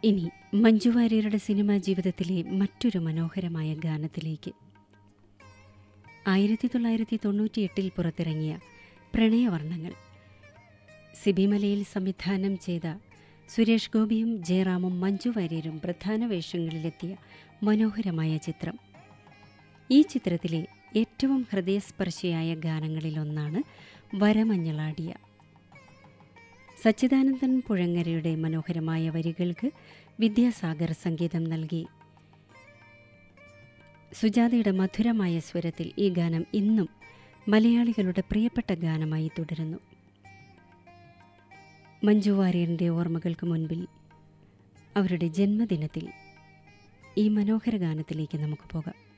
ഇനി മഞ്ജു വാര്യരുടെ സിനിമാ ജീവിതത്തിലെ മറ്റൊരു മനോഹരമായ ഗാനത്തിലേക്ക് ആയിരത്തി തൊള്ളായിരത്തി തൊണ്ണൂറ്റിയെട്ടിൽ പുറത്തിറങ്ങിയ പ്രണയവർണ്ണങ്ങൾ സിബിമലയിൽ സംവിധാനം ചെയ്ത സുരേഷ് ഗോപിയും ജയറാമും മഞ്ജു വാര്യരും പ്രധാന വേഷങ്ങളിലെത്തിയ മനോഹരമായ ചിത്രം ഈ ചിത്രത്തിലെ ഏറ്റവും ഹൃദയസ്പർശിയായ ഗാനങ്ങളിലൊന്നാണ് വരമഞ്ഞളാടിയ സച്ചിദാനന്ദൻ പുഴങ്ങരയുടെ മനോഹരമായ വരികൾക്ക് വിദ്യാസാഗർ സംഗീതം നൽകി സുജാതയുടെ മധുരമായ സ്വരത്തിൽ ഈ ഗാനം ഇന്നും മലയാളികളുടെ പ്രിയപ്പെട്ട ഗാനമായി തുടരുന്നു മഞ്ജു വാര്യറിൻ്റെ ഓർമ്മകൾക്ക് മുൻപിൽ അവരുടെ ജന്മദിനത്തിൽ ഈ മനോഹര ഗാനത്തിലേക്ക് നമുക്ക് പോകാം